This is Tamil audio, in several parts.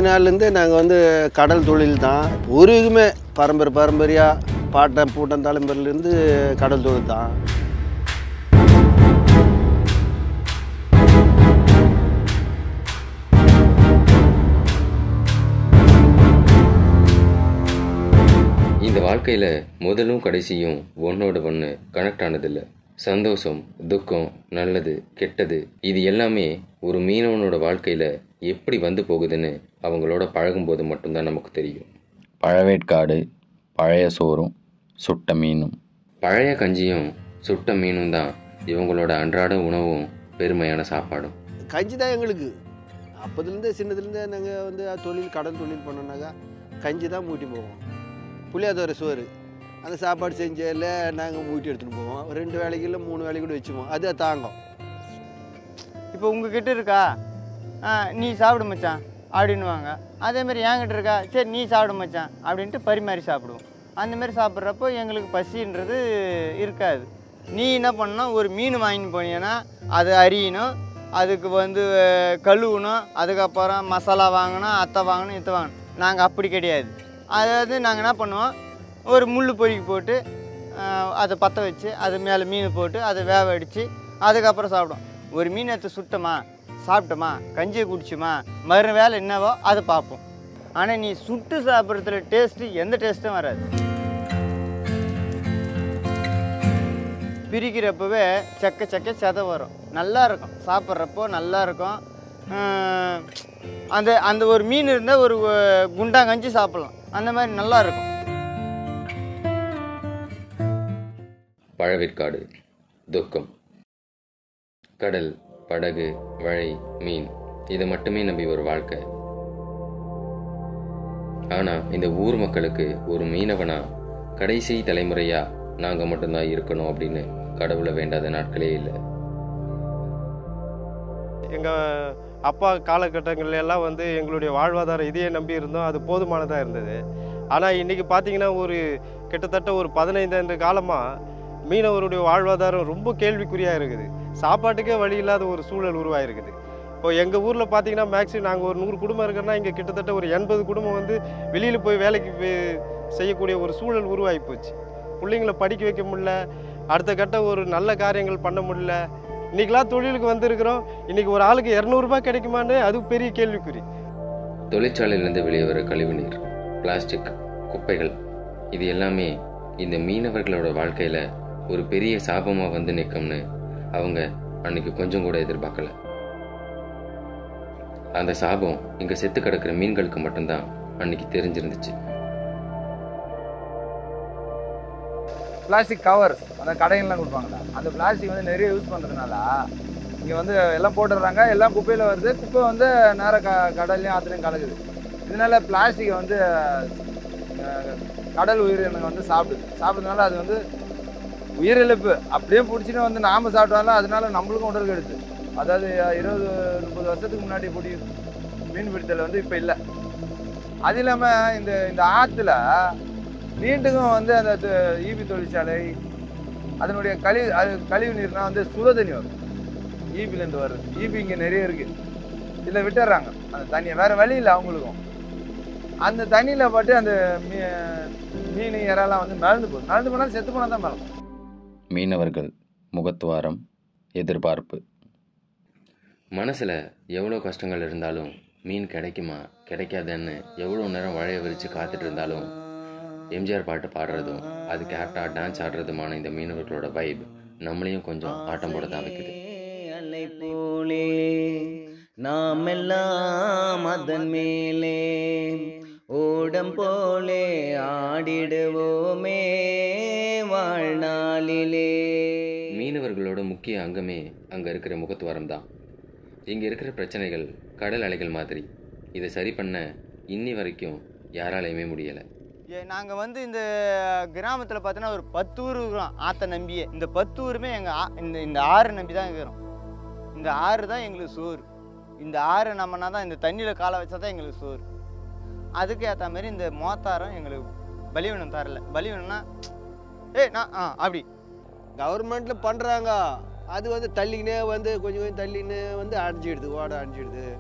நாள்லேருந்தே நாங்கள் வந்து கடல் தொழில் தான் ஒரு இதுமே பரம்பரை பரம்பரையாக பாட்டன் பூட்டன் தலைமுறையிலேருந்து கடல் தொழில் தான் இந்த வாழ்க்கையில் முதலும் கடைசியும் ஒன்னோட ஒன்று கனெக்ட் ஆனதில்லை சந்தோஷம் துக்கம் நல்லது கெட்டது இது எல்லாமே ஒரு மீனவனோட வாழ்க்கையில் எப்படி வந்து போகுதுன்னு அவங்களோட பழகும்போது மட்டும்தான் நமக்கு தெரியும் பழவேற்காடு பழைய சோறும் சுட்ட மீனும் பழைய கஞ்சியும் சுட்ட மீனும் தான் இவங்களோட அன்றாட உணவும் பெருமையான சாப்பாடும் கஞ்சி தான் எங்களுக்கு அப்போதுலேருந்தே சின்னதுலேருந்தே நாங்கள் வந்து தொழில் கடல் தொழில் பண்ணோன்னாக்கா கஞ்சி தான் மூட்டி போவோம் புளியாதோரை சோறு அந்த சாப்பாடு செஞ்சதில் நாங்கள் மூட்டி எடுத்துகிட்டு போவோம் ரெண்டு வேலைக்கு இல்லை மூணு வேலைக்கு கூட வச்சுப்போம் அது தாங்கும் இப்போ உங்ககிட்ட இருக்கா ஆ நீ சாப்பிடு மச்சான் அப்படின்னுவாங்க அதேமாரி என்கிட்ட இருக்கா சரி நீ சாப்பிடு மச்சான் அப்படின்ட்டு பரிமாறி சாப்பிடுவோம் அந்த மாதிரி சாப்பிட்றப்போ எங்களுக்கு பசின்றது இருக்காது நீ என்ன பண்ணணும் ஒரு மீன் வாங்கிட்டு போனீங்கன்னா அது அரியணும் அதுக்கு வந்து கழுவணும் அதுக்கப்புறம் மசாலா வாங்கணும் அத்தை வாங்கணும் இத்தை வாங்கணும் நாங்கள் அப்படி கிடையாது அதாவது நாங்கள் என்ன பண்ணுவோம் ஒரு முள் பொறுக்கி போட்டு ஆஹ், அதை பற்ற வச்சு அது மேலே மீன் போட்டு அதை வேக அடித்து அதுக்கப்புறம் சாப்பிடுவோம் ஒரு மீன் எடுத்து சுட்டோமா சாப்பிட்டோமா கஞ்சியை குடிச்சோமா மறு வேலை என்னவோ அதை பார்ப்போம் ஆனால் நீ சுட்டு சாப்பிட்றதுல டேஸ்ட்டு எந்த டேஸ்ட்டும் வராது பிரிக்கிறப்பவே செக்க செக்க செத வரும் நல்லா இருக்கும் சாப்பிட்றப்போ நல்லா இருக்கும் ஆஹ், அந்த அந்த ஒரு மீன் இருந்தால் ஒரு அஹ், குண்டாங்கஞ்சி சாப்பிட்லாம் அந்த மாதிரி நல்லா இருக்கும் பழவேற்காடு துக்கம் கடல் படகு வழி மீன் இதை மட்டுமே நம்பி ஒரு வாழ்க்கை ஆனா இந்த ஊர் மக்களுக்கு ஒரு மீனவனா கடைசி தலைமுறையா நாங்க மட்டும்தான் இருக்கணும் அப்படின்னு கடவுளை வேண்டாத நாட்களே இல்லை எங்கள் அப்பா காலகட்டங்கள்ல எல்லாம் வந்து எங்களுடைய வாழ்வாதாரம் இதையே நம்பி இருந்தோம் அது போதுமானதாக இருந்தது ஆனால் இன்றைக்கி பார்த்தீங்கன்னா ஒரு கிட்டத்தட்ட ஒரு பதினைந்து ஆண்டு காலமாக மீனவருடைய வாழ்வாதாரம் ரொம்ப கேள்விக்குறியாக இருக்குது சாப்பாட்டுக்கே வழி இல்லாத ஒரு சூழல் உருவாயிருக்குது இப்போ எங்கள் ஊரில் பார்த்தீங்கன்னா மேக்ஸிமம் நாங்கள் ஒரு நூறு குடும்பம் இருக்குன்னா இங்கே கிட்டத்தட்ட ஒரு எண்பது குடும்பம் வந்து வெளியில் போய் வேலைக்கு போய் செய்யக்கூடிய ஒரு சூழல் உருவாகி போச்சு பிள்ளைங்கள படிக்க வைக்க முடியல அடுத்த கட்ட ஒரு நல்ல காரியங்கள் பண்ண முடியல இன்றைக்கெலாம் தொழிலுக்கு வந்திருக்கிறோம் இன்றைக்கி ஒரு ஆளுக்கு இரநூறுபா கிடைக்குமான்னு அது பெரிய கேள்விக்குறி தொழிற்சாலையிலிருந்து வெளியே வர கழிவுநீர் பிளாஸ்டிக் குப்பைகள் இது எல்லாமே இந்த மீனவர்களோட வாழ்க்கையில ஒரு பெரிய சாபமா வந்து நிற்கும்னு அவங்க அன்னைக்கு கொஞ்சம் கூட எதிர்பார்க்கல அந்த சாபம் இங்க செத்து கிடக்கிற மீன்களுக்கு மட்டும்தான் அன்னைக்கு தெரிஞ்சிருந்துச்சு பிளாஸ்டிக் கவர்ஸ் அந்த கடைகள்லாம் கொடுப்பாங்கல்ல அந்த பிளாஸ்டிக் வந்து நிறைய யூஸ் பண்ணுறதுனால இங்கே வந்து எல்லாம் போட்டுடுறாங்க எல்லாம் குப்பையில் வருது குப்பை வந்து நேராக க கடல்லையும் ஆற்றுலையும் கலக்குது இதனால பிளாஸ்டிக்கை வந்து அஹ், கடல் உயிரினங்கள் வந்து சாப்பிடுது சாப்பிட்றதுனால அது வந்து உயிரிழப்பு அப்படியே பிடிச்சின்னு வந்து நாம் சாப்பிட்டாலும் அதனால நம்மளுக்கும் உடல் கெடுது அதாவது இருபது முப்பது வருஷத்துக்கு முன்னாடி பிடி மீன் பிடித்தல் வந்து இப்போ இல்லை அது இல்லாமல் இந்த இந்த ஆற்றுல நீண்டுக்கும் வந்து அந்த து- ஈபி தொழிற்சாலை அதனுடைய கழிவு அது கழிவு நீர்னா வந்து சுட தண்ணி வரும் ஈபிலேருந்து வருது ஈபி இங்கே நிறைய இருக்குது இதில் விட்டுறாங்க அந்த தண்ணியை வேறு வழி இல்லை அவங்களுக்கும் அந்த தண்ணியில் பட்டு அந்த மீ மீன் இறாலாம் வந்து மறந்து போகுது மறந்து போனால் செத்து போனால் தான் மரம் மீனவர்கள் முகத்துவாரம் எதிர்பார்ப்பு மனசுல எவ்வளோ கஷ்டங்கள் இருந்தாலும் மீன் கிடைக்குமா கிடைக்காதுன்னு எவ்வளோ நேரம் வழைய விரிச்சு காத்துட்டு இருந்தாலும் எம்ஜிஆர் பாட்டு பாடுறதும் அதுக்கு ஆப்டாக டான்ஸ் ஆடுறதுமான இந்த மீனவர்களோட வைப் நம்மளையும் கொஞ்சம் ஆட்டம் போட தான் வைக்குது அலை போலே நாம் எல்லாம் அதன் மேலே ஓடம் போலே ஆடிடுவோமே வாழ்நாளிலே மீனவர்களோட முக்கிய அங்கமே அங்கே இருக்கிற முகத்துவாரம் தான் இங்கே இருக்கிற பிரச்சனைகள் கடல் அலைகள் மாதிரி இதை சரி பண்ண இன்னி வரைக்கும் யாராலையுமே முடியலை நாங்கள் வந்து இந்த கிராமத்தில் பார்த்தீங்கன்னா ஒரு பத்து ஊர் இருக்கிறோம் ஆற்றை நம்பியே இந்த பத்து ஊருமே எங்கள் இந்த இந்த ஆறை நம்பி தான் இருக்கிறோம் இந்த ஆறு தான் எங்களுக்கு சோறு இந்த ஆறு நம்மனா தான் இந்த தண்ணியில் காலை வச்சா தான் எங்களுக்கு சோறு அதுக்கு ஏற்ற மாதிரி இந்த மோத்தாரம் எங்களுக்கு பலிவனம் தரல பலிவனம்னா ஏய் நான் ஆ அப்படி கவர்மெண்ட்டில் பண்ணுறாங்க அது வந்து தள்ளிக்கினே வந்து கொஞ்சம் கொஞ்சம் தள்ளின்னு வந்து அடைஞ்சிடுது ஓட அடைஞ்சிடுது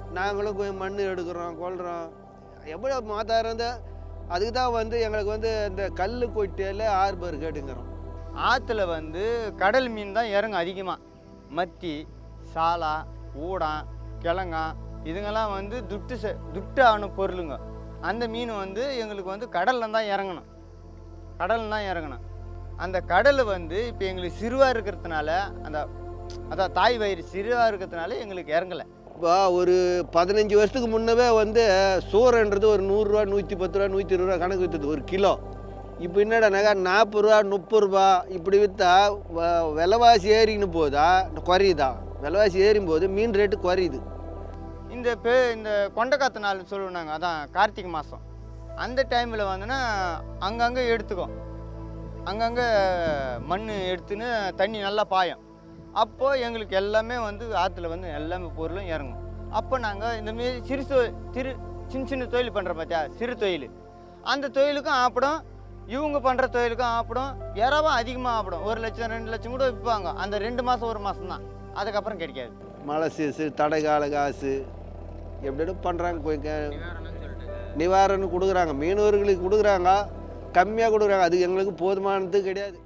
நாங்களும் கொஞ்சம் மண் எடுக்கிறோம் கொள்கிறோம் எவ்வளோ மாதா இருந்தால் அதுக்கு தான் வந்து எங்களுக்கு வந்து இந்த கல் கொட்டியில் ஆர்பர் கேட்டுங்கிறோம் ஆற்றுல வந்து கடல் மீன் தான் இறங்கும் அதிகமாக மத்தி சாலா ஊடான் கிழங்கா இதுங்கெல்லாம் வந்து துட்டு செ துட்டு ஆன பொருளுங்க அந்த மீன் வந்து எங்களுக்கு வந்து கடலில் தான் இறங்கணும் கடலில் தான் இறங்கணும் அந்த கடல் வந்து இப்போ எங்களுக்கு சிறுவாக இருக்கிறதுனால அந்த அதான் தாய் வயிறு சிறுவாக இருக்கிறதுனால எங்களுக்கு இறங்கலை இப்போ ஒரு பதினஞ்சு வருஷத்துக்கு முன்னவே வந்து சூரன்றது ஒரு நூறுரூவா நூற்றி பத்து ரூபா நூற்றி இருபது ரூபா கணக்கு விற்றுது ஒரு கிலோ இப்போ என்னடானாக்கா நாற்பது ரூபா முப்பது ரூபா இப்படி விற்றா விலைவாசி ஏறின்னு போதா குறையுதா விலைவாசி ஏறும் போது மீன் ரேட்டு குறையுது இந்த பே இந்த கொண்டக்காத்து நாள் சொல்லுவாங்க அதான் கார்த்திகை மாதம் அந்த டைமில் வந்துன்னா அங்கங்கே எடுத்துக்கும் அங்கங்கே மண் எடுத்துன்னு தண்ணி நல்லா பாயும் அப்போது எங்களுக்கு எல்லாமே வந்து ஆற்றுல வந்து எல்லாமே பொருளும் இறங்கும் அப்போ நாங்கள் இந்தமாரி சிறு தொ- திரு சின்ன சின்ன தொழில் பண்ணுறோம் பார்த்தியா சிறு தொழில் அந்த தொழிலுக்கும் ஆப்பிடும் இவங்க பண்ணுற தொழிலுக்கும் ஆப்பிடும் இரவும் அதிகமாக ஆப்பிடும் ஒரு லட்சம் ரெண்டு லட்சம் கூட விற்பாங்க அந்த ரெண்டு மாதம் ஒரு மாதம் தான் அதுக்கப்புறம் கிடைக்காது மழை சீசு தடைக்கால காசு எப்படின்னு பண்ணுறாங்க கொஞ்சம் நிவாரணம் கொடுக்குறாங்க மீனவர்களுக்கு கொடுக்குறாங்க கம்மியாக கொடுக்குறாங்க அது எங்களுக்கு போதுமானது கிடையாது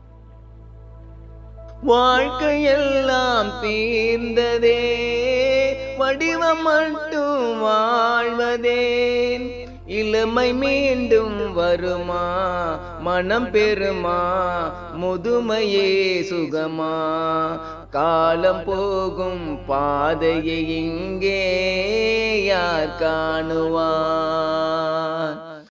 வாழ்க்கையெல்லாம் தீர்ந்ததே வடிவம் மட்டும் வாழ்வதே இளமை மீண்டும் வருமா மனம் பெறுமா முதுமையே சுகமா காலம் போகும் பாதையை இங்கே யார் காணுவார்